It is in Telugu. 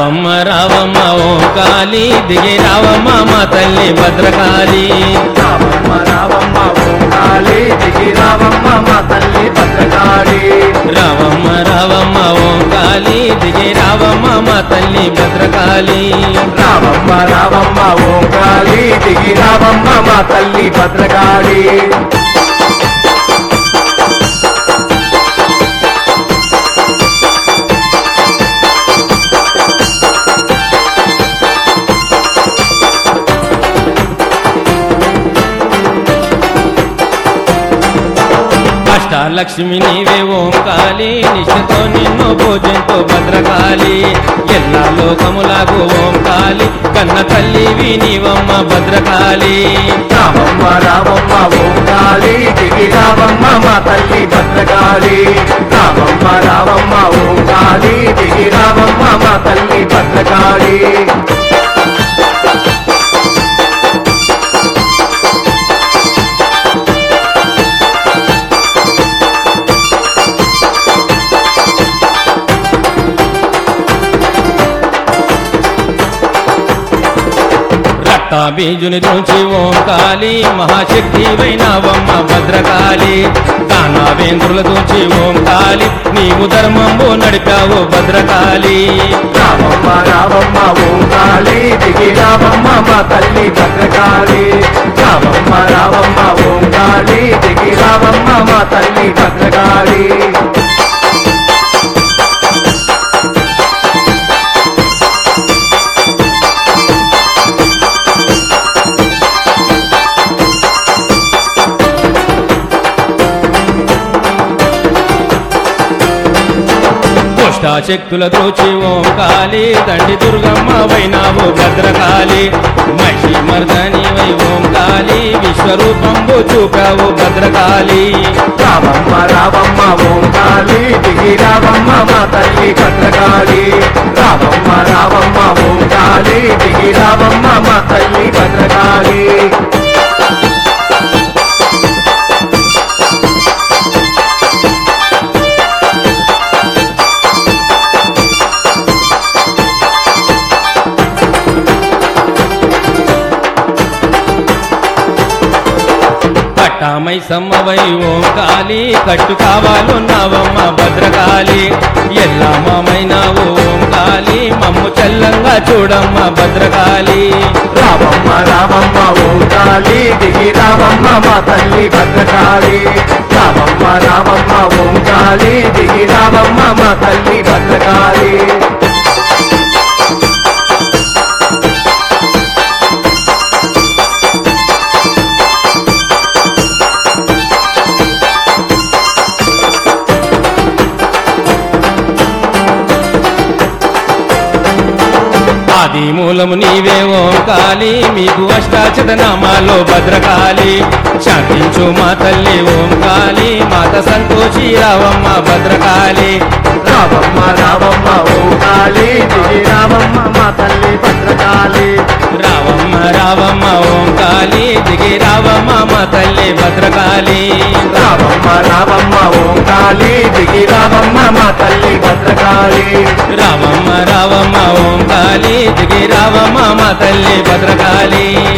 రావమ్మ రావమ్మ ఓం కాళీ దిగి రావమ్మ మా తల్లి భద్రకాళి రావమ్మ రావమ్మ ఓం కాళీ దిగి రావమ్మ మా తల్లి భద్రకాళి రావమ్మ రావమ్మ ఓం కాళీ దిగి రావమ్మ మా తల్లి భద్రకాళి రావమ్మ రావమ్మ ఓం కాళీ దిగి రావమ్మ మా తల్లి భద్రకాళి అష్టాలక్ష్మి నీవే ఓం కాళీ నిష్ఠతో నిన్ను పూజంతో భద్రకాళి ఎల్లా లోకములకు ఓం కాళీ కన్న తల్లివి నీవమ్మ భద్రకాళి రావమ్మ రావమ్మ ఓం కాళీ దిగి రావమ్మ మా తల్లి భద్రకాళి రావమ్మ రావమ్మ ఓం కాళీ దిగి రావమ్మ మా తల్లి భద్రకాళి రక్తాబీజుని తుంచి ఓం కాళీ మహాశక్తి వైనవమ్మ భద్రకాళి దానావేంద్రుల తుంచి ఓం కాళీ నీవు ధర్మంబు నడిపావు భద్రకాళి రావమ్మ రావమ్మ ఓం కాళీ దిగి రావమ్మ మా తల్లి భద్రకాళి రావమ్మ రావమ్మ ఓం కాళీ దిగి రావమ్మ మా తల్లి భద్రకాళి శక్తుల తోచి ఓం కాళీ దండి దుర్గమ్మ వైనావు భద్రకాళి మహిషి మర్దని వై ఓం కాళీ విశ్వరూపంబు చూపావు భద్రకాళి రావమ్మ రావమ్మ ఓం కాళీ దిగి రావమ్మ మా తల్లి భద్రకాళి రావమ్మ రావమ్మ ఓం కాళీ దిగి రావమ్మ మా తల్లి భద్రకాళి పట్టామై సమ్మవై ఓం కాళీ కట్టు కావాలున్నావమ్మ భద్రకాళి ఎల్లమ్మమైనావు ఓం కాళీ మమ్ము చల్లంగా చూడమ్మ భద్రకాళి రావమ్మ రావమ్మ ఓం కాళీ దిగి రావమ్మ మా తల్లి భద్రకాళి రావమ్మ రావమ్మ ఓం కాళీ దిగి రావమ్మ మా తల్లి భద్రకాళి ఆది మూలము నీవే ఓం కాళీ మీకు అష్టాచత నామాలో భద్రకాళి శాంతించు మా తల్లి ఓం కాళీ మాత సంతోషి రావమ్మ భద్రకాళి రావమ్మ రావమ్మ ఓం కాళీ దిగి రావమ్మ మా తల్లి భద్రకాళి రావమ్మ రావమ్మ ఓం కాళీ దిగి రావమ్మ మా తల్లి భద్రకాళి రావమ్మ రావమ్మ ఓం కాళీ దిగి రావమ్మ మా తల్లి భద్రకాళి రావమ్మ రావమ్మ ఓం కాళీ దిగి రావమ్మ మా తల్లి భద్రకాళి